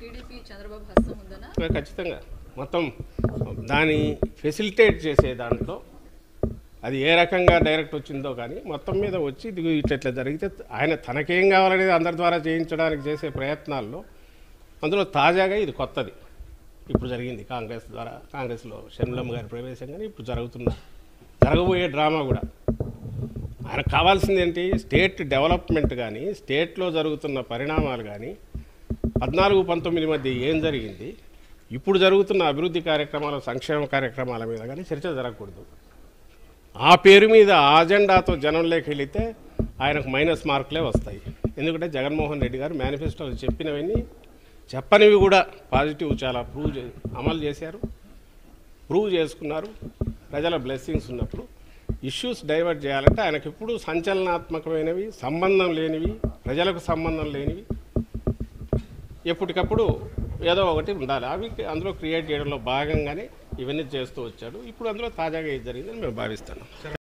TDP Chandrababu హస్తం ఉందనా ఖచ్చితంగా మొత్తం దాన్ని ఫెసిలిటేట్ చేసే దాంట్లో అది ఏ రకంగా డైరెక్ట్ వచ్చిందో కానీ మొత్తం మీద వచ్చి ఇది ఇట్లా ఇట్లా జరిగితే ఆయన తనకేం కావాలనేది అందరి ద్వారా చేయించడానికి చేసే ప్రయత్నాల్లో అందులో తాజాగా ఇది కొత్తది ఇప్పుడు జరిగింది కాంగ్రెస్ ద్వారా కాంగ్రెస్లో షణ్ములమ్మ గారి ప్రవేశం కానీ ఇప్పుడు జరుగుతున్న జరగబోయే డ్రామా కూడా ఆయనకు కావాల్సింది ఏంటి స్టేట్ డెవలప్మెంట్ కానీ స్టేట్లో జరుగుతున్న పరిణామాలు కానీ పద్నాలుగు పంతొమ్మిది మధ్య ఏం జరిగింది ఇప్పుడు జరుగుతున్న అభివృద్ధి కార్యక్రమాలు సంక్షేమ కార్యక్రమాల మీద కానీ చర్చ జరగకూడదు ఆ పేరు మీద ఆ అజెండాతో జనంలోకి వెళితే ఆయనకు మైనస్ మార్కులే వస్తాయి ఎందుకంటే జగన్మోహన్ రెడ్డి గారు మేనిఫెస్టోలో చెప్పినవన్నీ చెప్పనివి కూడా పాజిటివ్ చాలా ప్రూవ్ చే అమలు చేశారు ప్రూవ్ చేసుకున్నారు ప్రజల బ్లెస్సింగ్స్ ఉన్నప్పుడు ఇష్యూస్ డైవర్ట్ చేయాలంటే ఆయనకు ఎప్పుడు సంచలనాత్మకమైనవి సంబంధం లేనివి ప్రజలకు సంబంధం లేనివి ఎప్పటికప్పుడు ఏదో ఒకటి ఉండాలి అవి అందులో క్రియేట్ చేయడంలో భాగంగానే ఇవన్నీ చేస్తూ వచ్చాడు ఇప్పుడు అందులో తాజాగా ఏది జరిగిందని మేము భావిస్తున్నాం